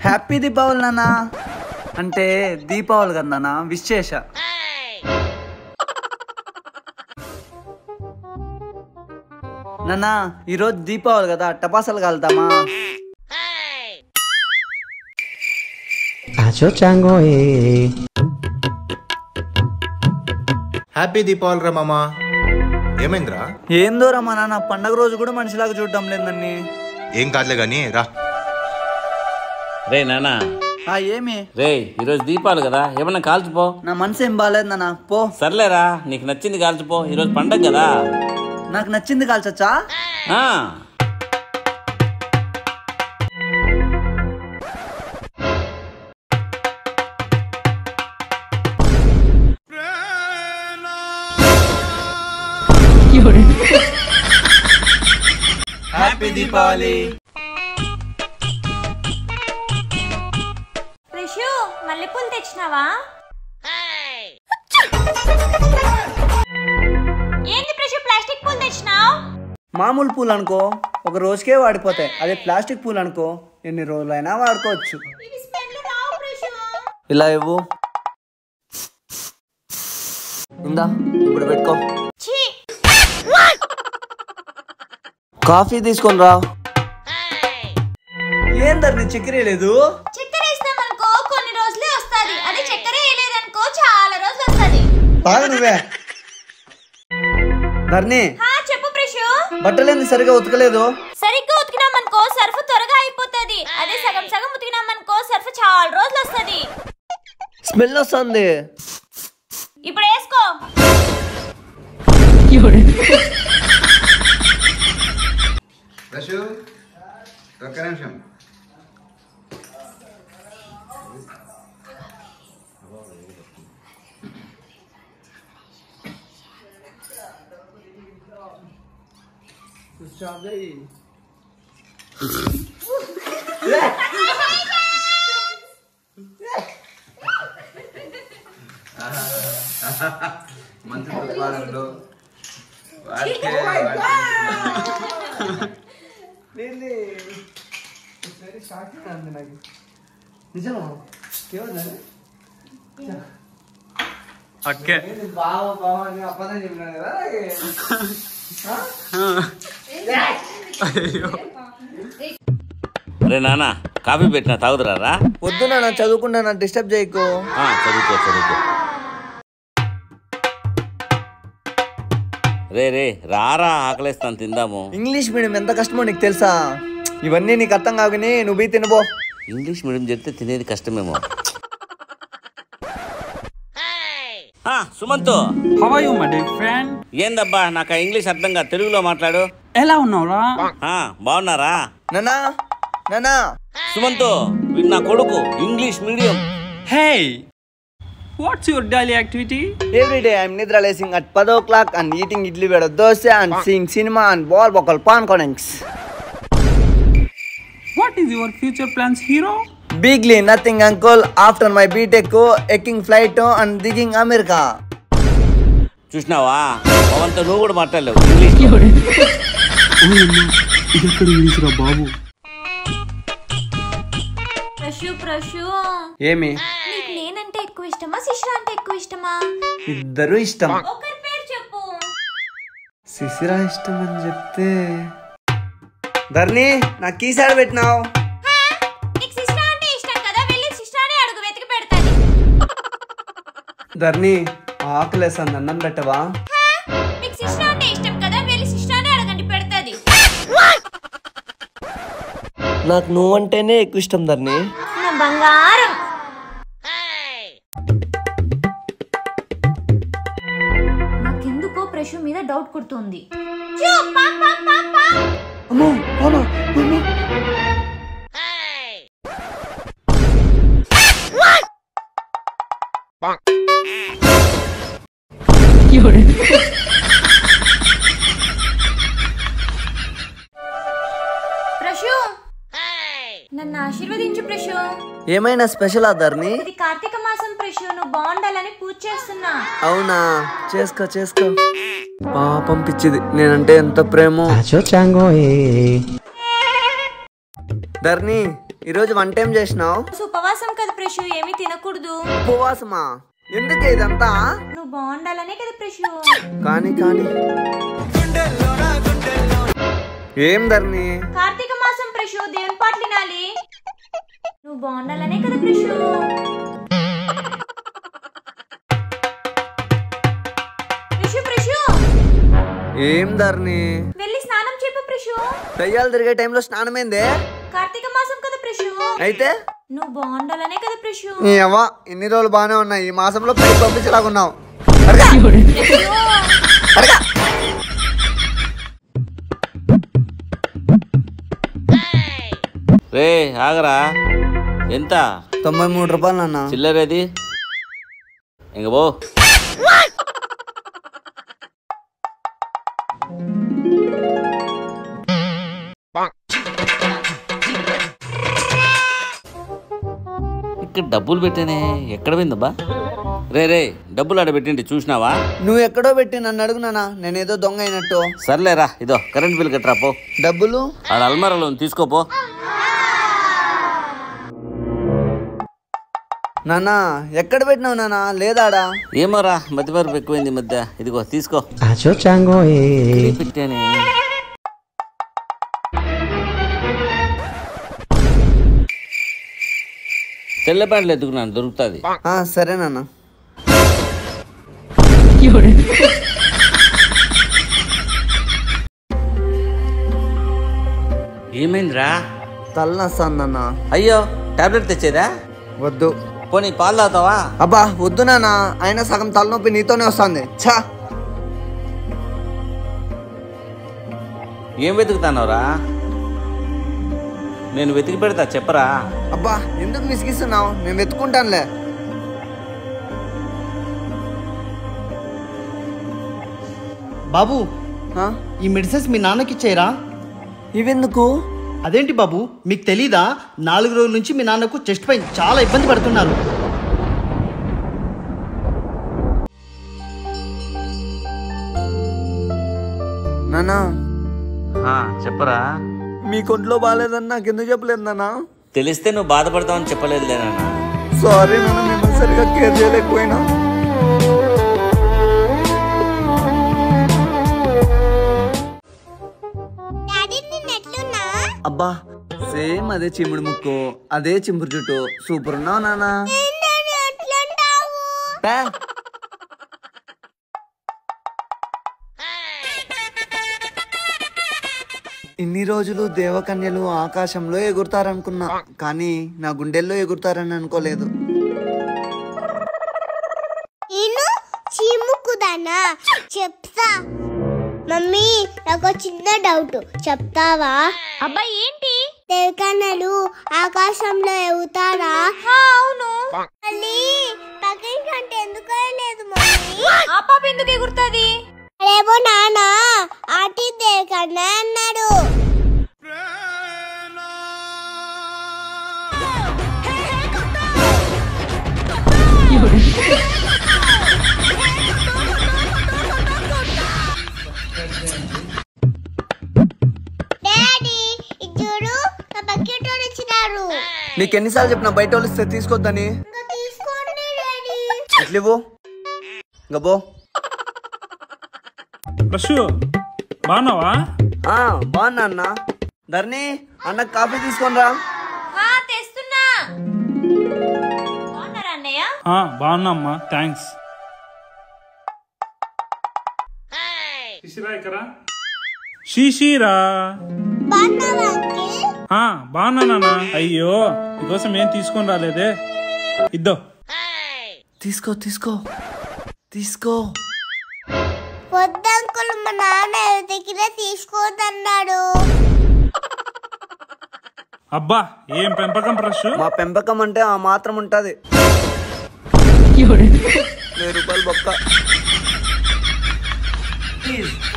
Happy Deepavali నాన్న అంటే దీపావళి కదా నాన్న విశేష నాన్న ఈరోజు దీపావళి కదా టపాసాలు కాలుతామా Acho chango eh. Happy Deepavali రా మామా ఏమైందిరా ఏందోరా మా నాన్న పండగ రోజు కూడా మనిషిలాగా చూడటం లేదు నన్ను ఏం కాదులే గాని రా రే నాన్న ఆ ఏమి రే ఈరోజు దీపాలు కదా ఏమన్నా కాల్చిపో నా మనసు ఏం బాగాలేదు నాన్న పో సర్లేరా నీకు నచ్చింది కాల్చిపో ఈరోజు పండగ కదా నాకు నచ్చింది కాల్చచ్చా ఆ, హ్యాపీ దీపావళి రిషు మల్లెపూలు తెచ్చినావా ఏంది ప్రిషు ప్లాస్టిక్ పూలు తెచ్చినావు మామూలు పూలు అనుకో ఒక రోజుకే వాడిపోతాయి అదే ప్లాస్టిక్ పూలు అనుకో ఎన్ని రోజులైనా వాడుకోవచ్చు ఇవి స్మెల్ రావు ప్రిషు ఇలా ఇవ్వు ఇందా ఇప్పుడు పెట్టుకో ఛీ కాఫీ తీసుకొని రా ఏందర్ నీ చక్కెర లేదు చక్కెర వేసినామనుకో కొన్ని రోజులే వస్తది అదే చక్కెర వేయలేదనుకో చాలా రోజులు వస్తది బాగా నువ్వే ధర్ని హా చెప్పు ప్రిషు బట్టలేంది సరిగా ఉతకలేదు సరిగ్గా ఉతికినామనుకో సర్ఫ్ త్వరగా అయిపోతది అదే సగం సగం ఉతికినామనుకో సర్ఫ్ చాలా రోజులు వస్తది స్మెల్ వస్తుంది ఇప్పుడు వేసుకో రషు ఒక్క నిమిషం మంచి తుఫానులు వాటికే నిజమా అక్కే బావ బావ అని అప్పనే చెప్పినా కదా రే నాన్న కాఫీ పెట్టినా తాగుదురా వద్దు నాన్న చదువుకుంటా డిస్టర్బ్ చేయకు చదువుకో చదువుకో రే రే రారా ఆకలేస్తాను తిందాము ఇంగ్లీష్ మీడియం ఎంత కష్టమో నీకు తెలుసా ఇవన్నీ నీకు అర్థం కాకని నువ్వు పోయి తినబో ఇంగ్లీష్ మీడియం చెప్తే తినేది కష్టమేమో ఆ, Sumanth how are you my dear friend ఏందబ్బా నాకు ఆ ఇంగ్లీష్ అర్థం కాదు తెలుగులో మాట్లాడు ఎలా ఉన్నావురా ఆ, బాగున్నారా నానా నానా సుమంత్ వీడు నా కొడుకు English medium hey what's your daily activity every day I'm నిద్ర లేసింగ్ అట్ పదో clock and eating idli vada dosa and seeing cinema and బాల్ బొక్కల్ పాన్ కొనెంగ్స్ what is your future plans hero బిగ్లీ nothing uncle after my BTech ఎక్కింగ్ ఫ్లైట్ అండ్ దిగింగ్ అమెరికా చూసినావా పవన్తో నువ్వు కూడా మాట్లాడలేవు ఇంగ్లీష్ ఇది ఎక్కడ ఇంగ్లీష్ రా బాబు ప్రశు ప్రశు ఏమి నీకు నేనంటే ఎక్కువ ఇష్టమా శిష్యుడు అంటే ఎక్కువ ఇష్టమా ఇద్దరు ఇష్టం ఒకరి పేరు చెప్పు శిశిరా ఇష్టం అని చెప్తే ధర్ని నాకు కీసాడు పెట్టినావు హా? నీకు శిష్యుడు అంటే ఇష్టం కదా వెళ్ళి శిష్యుడే అడుగు వెతికి పెడతాది ధర్ని ఆకలేసాను అన్నం పెట్టవా హా? నీకు శిష్యుడు అంటే ఇష్టం కదా వెళ్ళి శిష్యుడే అడగండి పెడతాది నాకు నువ్వంటేనే ఎక్కువ ఇష్టం ధర్ని నా బంగారం నాకెందుకో ప్రశు మీద డౌట్ కొడుతుంది చూ, పా, పా, పా, పా. అమ్మో పోనా అమ్మో. ప్రశు నన్ను ఆశీర్వదించు ప్రశు ఏమైనా స్పెషల్ ఆ ధర్ని ఇది కార్తీక మాసం ప్రశు నువ్వు బాగుండాలని పూజ చేస్తున్నా అవునా చేసుకో చేసుకో పాపం పిచ్చిది నేనంటే ఎంత ప్రేమో Acho chango eh. ధర్ని ఈరోజు వంట ఏం చేసినావు ఉపవాసం కదా ప్రశు ఏమీ తినకూడదు ఉపవాసమా ఎందుకు ఇదంతా నువ్వు బాగుండాలనే కదా ప్రశు కానీ కానీ ఏం ధరణి కార్తీక మాసం ప్రశు దేవుని పాటలు వినాలి నువ్వు బాగుండాలనే కదా ప్రశు ప్రశు ప్రశు ఏం ధరణి వెళ్ళి స్నానం చెప్పు ప్రశు దయ్యాలు తిరిగే టైంలో స్నానం ఏందే కార్తీక మాసం కదా ప్రశు అయితే నువ్వు బాగుండాలనే కదా ప్రశు నీ అవ్వ ఇన్ని రోజులు బాగానే ఉన్నాయి ఈ మాసంలో పైకి పంపించేలాగా ఉన్నావు రే ఆగరా ఎంత తొంభై మూడు రూపాయలు నాన్న చిల్లరేది ఇంక పో ఇక్కడ డబ్బులు పెట్టానే ఎక్కడ పోయిందబ్బా రే రే డబ్బులు ఆడ పెట్టిండి చూసినావా నువ్వు ఎక్కడో పెట్టి నన్ను అడుగు నాన్న నేనేదో దొంగ అయినట్టు సర్లేరా ఇదో కరెంట్ బిల్ కట్టరా పో డబ్బులు ఆడ అల్మారాలో ఉంది, తీసుకోపో నాన్న ఎక్కడ పెట్టినావు నాన్న లేదాడా ఏమోరా మధ్య మరపు ఎక్కువైంది ఈ మధ్య ఇదిగో తీసుకో ఇక్కడే పెట్టానే తెల్ల ప్యాంట్లు ఎత్తుకున్నాను దొరుకుతుంది ఆ, సరే నాన్న ఏమైందిరా తలనొస్తాను నాన్న అయ్యో టాబ్లెట్ తెచ్చేదా వద్దు పోనీ పాలు తాగుతావా అబ్బా వద్దు నాన్న అయినా సగం తలనొప్పి నీతోనే వస్తుంది ఛా ఏం వెతుకుతానవరా నేను వెతికి పెడతా చెప్పరా అబ్బా ఎందుకు విసిగిస్తున్నావు నేను వెతుకుంటానులే బాబు ఆ? ఈ మెడిసిన్స్ మీ నాన్నకి ఇచ్చారా ఇవెందుకు అదేంటి బాబు మీకు తెలీదా నాలుగు రోజుల నుంచి మీ నాన్నకు చెస్ట్ పెయిన్ చాలా ఇబ్బంది పడుతున్నారు నాన్న చెప్పరా మీ కొంట్లో బాగాలేదని నాకు ఎందుకు చెప్పలేదు నాన్న తెలిస్తే నువ్వు బాధపడతావని చెప్పలేదు లేనా సారీ నాన్న మిమ్మల్ని సరిగా కేర్ చేయలేకపోయినా అబ్బా సేమ్ అదే చిమ్ముడు ముక్కు అదే చింపురు చుట్టూ సూపర్ ఉన్నావు నాన్న పే. ఇన్ని రోజులు దేవకన్యలు ఆకాశంలో ఎగురుతారనుకున్నా కానీ నా గుండెల్లో ఎగురుతారని అనుకోలేదు నేను చీముకుదానా చెప్తా మమ్మీ నాకు చిన్న డౌట్ చెప్తావా అబ్బాయి ఏంటి దేవకన్నలు ఆకాశంలో ఎగుతారా ఆ, అవును మళ్ళీ పక్కన కంటే ఎందుకు లేదు మమ్మీ ఆ పాప ఎందుకు ఎగురుతుంది రేమో నాన్న ఆటి దేవకన్న అన్నాడు డాడీ ఇది చూడు నా బకెట్ ఇచ్చినారు నీకు ఎన్నిసార్లు చెప్పిన బయట వాళ్ళు ఇస్తే తీసుకోవద్దని ఇంకా తీసుకోండి డాడీ ఎట్లివ్వు గబో రషు బాగున్నావా బాగున్నా అన్న ధరణి అన్నకు కాఫీ తీసుకొని రా ఆ, తెస్తున్నా బాగున్నారా అన్నయ్య ఆ, బాగున్నా అమ్మా థ్యాంక్స్ శిశిరా ఇక్కడ శిశిరా బాగున్నావా అంకిల్ ఆ, బాగున్నా నాన్న అయ్యో మీకోసం ఏం తీసుకొని రాలేదే ఇద్దో తీసుకో తీసుకో తీసుకో వద్దంకుల్ మా నాన్న ఎవరి దగ్గర తీసుకోవద్దన్నాడు అబ్బా ఏం పెంపకం ప్రష్ మా పెంపకం అంటే ఆ మాత్రం ఉంటది వెయ్యి రూపాయలు బొక్క